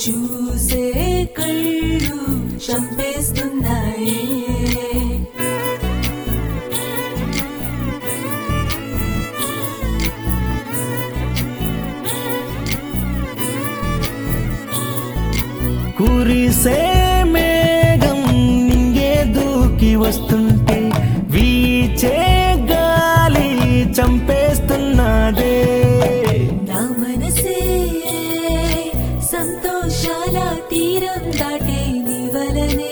చూసే కళ్ళు చంపేస్తున్నాయే కురిసే మేఘం నింగే దూకి వస్తుంటే వీచే గాలి చంపేస్తున్నదే నా మనసే సంతోషాల తీరం దాటే నివలనే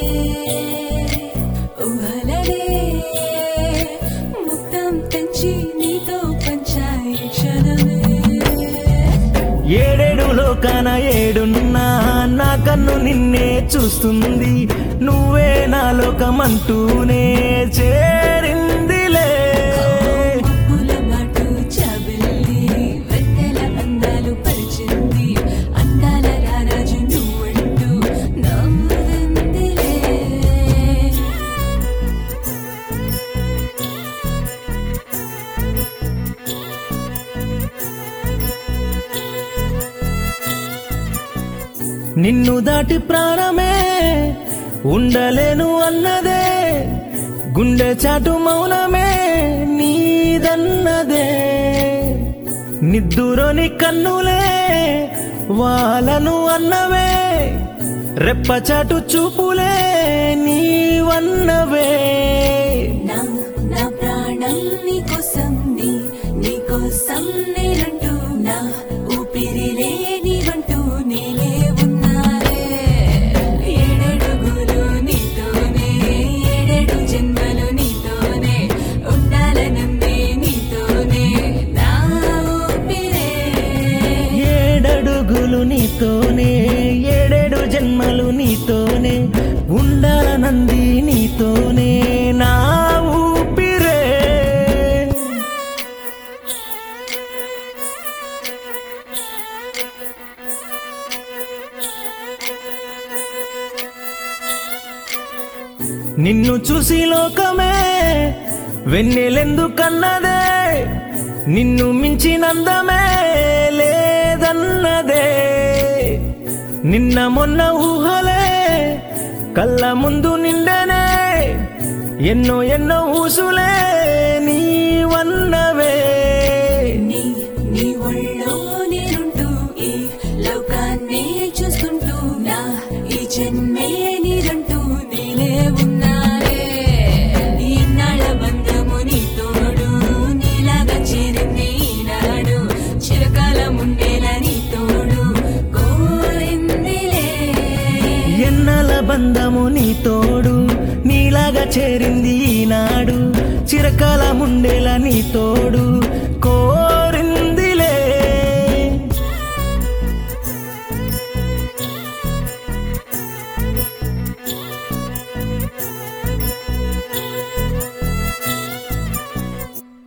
ఊహలనే ముక్తం తెంచి నీతో పంచాయి క్షణమే ఏడేడు లోకాన ఏడున్నా నా కన్ను నిన్నే చూస్తుంది నువ్వే నా లోకమంటూనే చేరిందిలే మబ్బుల మాటు చాబెల్లి వెన్నెల అందాలు పరిచింది అందాల రారాజు నువ్వంటూ నమ్ముందిలే నిన్ను దాటి ప్రాణమే ఉండలేను అన్నదే గుండె చాటు మౌనమే నీదన్నదే నిద్దురోని కన్నులే వాళ్ళను అన్నవే రెప్పచాటు చూపులే నీవన్నవే నా నా ప్రాణం నీకోసం నీ నీకోసం నేనంటూ నా ఊపిరిలే నీవంటూ నేనే ఉన్నారే ఏడడుగులు నీతోనే ఏడేడు జన్మలు నీతోనే ఉండాలనందే నీతోనే నా ఊపిరే ఏడడుగులు నీతోనే ఏడేడు జన్మలు నీతోనే ఉండాలనంది నీతోనే నా ఊపిరే నిన్ను చూసి లోకమే వెన్నెలెందుకన్నదే నిన్ను మించినందమే లేదన్నదే నిన్న మొన్న ఊహలే కళ్ళ ముందు నిండనే ఎన్నో ఎన్నో ఊసులే నీవన్నవే నీ నీ ఒళ్ళో నేనుంటూ ఈ లోకాన్ని చూస్తుంటూ నా ఈ జన్మే నీరంటూ నేనే ఉన్నారే ఈనాళ్ళ బంధము నీ తోడు నీలాగా చేరింది ఈనాడు చిరకాలం ఉండేలా నీ తోడు కోరిందిలే ఎన్నల బంధము నీ తోడు నీలాగా చేరింది ఈనాడు చిరకాలముండేలా నీ తోడు కోరిందిలే